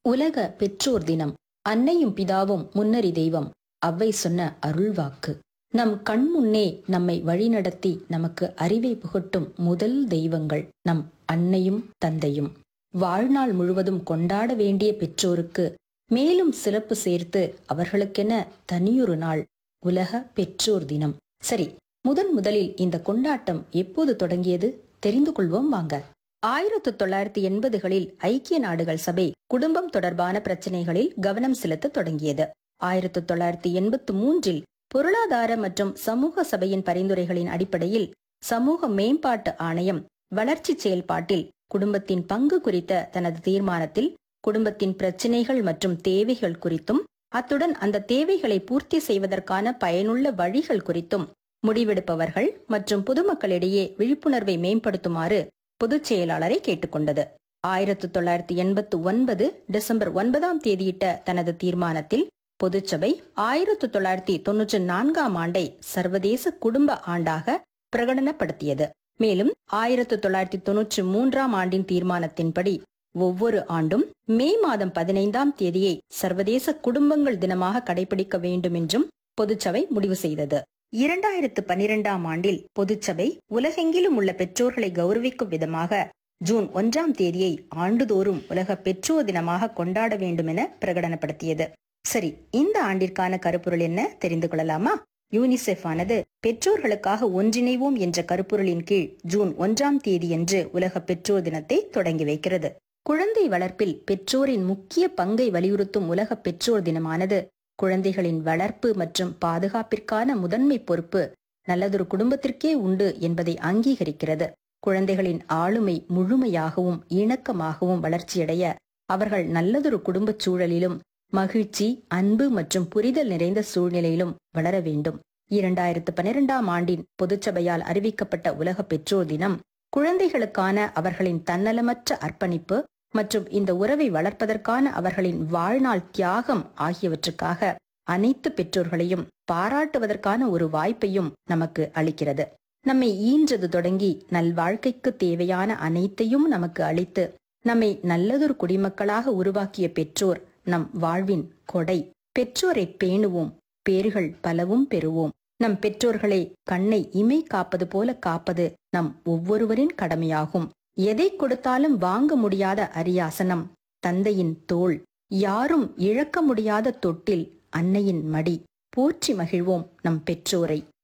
உலக பெற்றோர் தினம் அன்னையும் பிதாவும் முன்னறி தெய்வம் அவ்வை சொன்ன அருள்வாக்கு நம் கண் முன்னே நம்மை வழிநடத்தி நமக்கு அறிவை புகட்டும் முதல் தெய்வங்கள் நம் அன்னையும் தந்தையும் வாழ்நாள் முழுவதும் கொண்டாட வேண்டிய பெற்றோருக்கு மேலும் சிறப்பு சேர்த்து அவர்களுக்கென தனியொரு நாள் உலக பெற்றோர் தினம் சரி முதன் முதலில் இந்த கொண்டாட்டம் எப்போது தொடங்கியது தெரிந்து கொள்வோம் வாங்க ஆயிரத்து தொள்ளாயிரத்தி எண்பதுகளில் ஐக்கிய நாடுகள் சபை குடும்பம் தொடர்பான பிரச்சனைகளில் கவனம் செலுத்த தொடங்கியது ஆயிரத்து தொள்ளாயிரத்தி எண்பத்து மூன்றில் பொருளாதார மற்றும் சமூக சபையின் பரிந்துரைகளின் அடிப்படையில் சமூக மேம்பாட்டு ஆணையம் வளர்ச்சி செயல்பாட்டில் குடும்பத்தின் பங்கு குறித்த தனது தீர்மானத்தில் குடும்பத்தின் பிரச்சினைகள் மற்றும் தேவைகள் குறித்தும் அத்துடன் அந்த தேவைகளை பூர்த்தி செய்வதற்கான பயனுள்ள வழிகள் குறித்தும் முடிவெடுப்பவர்கள் மற்றும் பொதுமக்களிடையே விழிப்புணர்வை மேம்படுத்துமாறு பொதுச் செயலாளரை கேட்டுக்கொண்டது ஆயிரத்து தொள்ளாயிரத்தி எண்பத்து ஒன்பது டிசம்பர் ஒன்பதாம் தேதியிட்ட தனது தீர்மானத்தில் பொதுச்சபை ஆயிரத்து தொள்ளாயிரத்தி தொன்னூற்றி நான்காம் ஆண்டை சர்வதேச குடும்ப ஆண்டாக பிரகடனப்படுத்தியது மேலும் ஆயிரத்து தொள்ளாயிரத்தி தொன்னூற்றி மூன்றாம் ஆண்டின் தீர்மானத்தின்படி ஒவ்வொரு ஆண்டும் மே மாதம் பதினைந்தாம் தேதியை சர்வதேச குடும்பங்கள் தினமாக கடைபிடிக்க வேண்டும் என்றும் பொதுச்சபை முடிவு செய்தது இரண்டாயிரத்து பனிரெண்டாம் ஆண்டில் பொதுச்சபை உலகெங்கிலும் உள்ள பெற்றோர்களை கௌரவிக்கும் விதமாக ஜூன் ஒன்றாம் தேதியை ஆண்டுதோறும் உலக பெற்றோர் தினமாக கொண்டாட வேண்டும் என பிரகடனப்படுத்தியது சரி இந்த ஆண்டிற்கான கருப்பொருள் என்ன தெரிந்து கொள்ளலாமா யூனிசெஃப் ஆனது பெற்றோர்களுக்காக ஒன்றிணைவோம் என்ற கருப்பொருளின் கீழ் ஜூன் ஒன்றாம் தேதியன்று உலக பெற்றோர் தினத்தை தொடங்கி வைக்கிறது குழந்தை வளர்ப்பில் பெற்றோரின் முக்கிய பங்கை வலியுறுத்தும் உலக பெற்றோர் தினமானது குழந்தைகளின் வளர்ப்பு மற்றும் பாதுகாப்பிற்கான முதன்மை பொறுப்பு நல்லதொரு குடும்பத்திற்கே உண்டு என்பதை அங்கீகரிக்கிறது குழந்தைகளின் ஆளுமை முழுமையாகவும் இணக்கமாகவும் வளர்ச்சியடைய அவர்கள் நல்லதொரு குடும்பச் சூழலிலும் மகிழ்ச்சி அன்பு மற்றும் புரிதல் நிறைந்த சூழ்நிலையிலும் வளர வேண்டும் இரண்டாயிரத்து பனிரெண்டாம் ஆண்டின் பொதுச்சபையால் அறிவிக்கப்பட்ட உலக பெற்றோர் தினம் குழந்தைகளுக்கான அவர்களின் தன்னலமற்ற அர்ப்பணிப்பு மற்றும் இந்த உறவை வளர்ப்பதற்கான அவர்களின் வாழ்நாள் தியாகம் ஆகியவற்றுக்காக அனைத்து பெற்றோர்களையும் பாராட்டுவதற்கான ஒரு வாய்ப்பையும் நமக்கு அளிக்கிறது நம்மை ஈன்றது தொடங்கி நல்வாழ்க்கைக்கு தேவையான அனைத்தையும் நமக்கு அளித்து நம்மை நல்லதொரு குடிமக்களாக உருவாக்கிய பெற்றோர் நம் வாழ்வின் கொடை பெற்றோரை பேணுவோம் பேறுகள் பலவும் பெறுவோம் நம் பெற்றோர்களை கண்ணை இமை காப்பது போல காப்பது நம் ஒவ்வொருவரின் கடமையாகும் எதை கொடுத்தாலும் வாங்க முடியாத அரியாசனம் தந்தையின் தோள் யாரும் இழக்க முடியாத தொட்டில் அன்னையின் மடி போற்றி மகிழ்வோம் நம் பெற்றோரை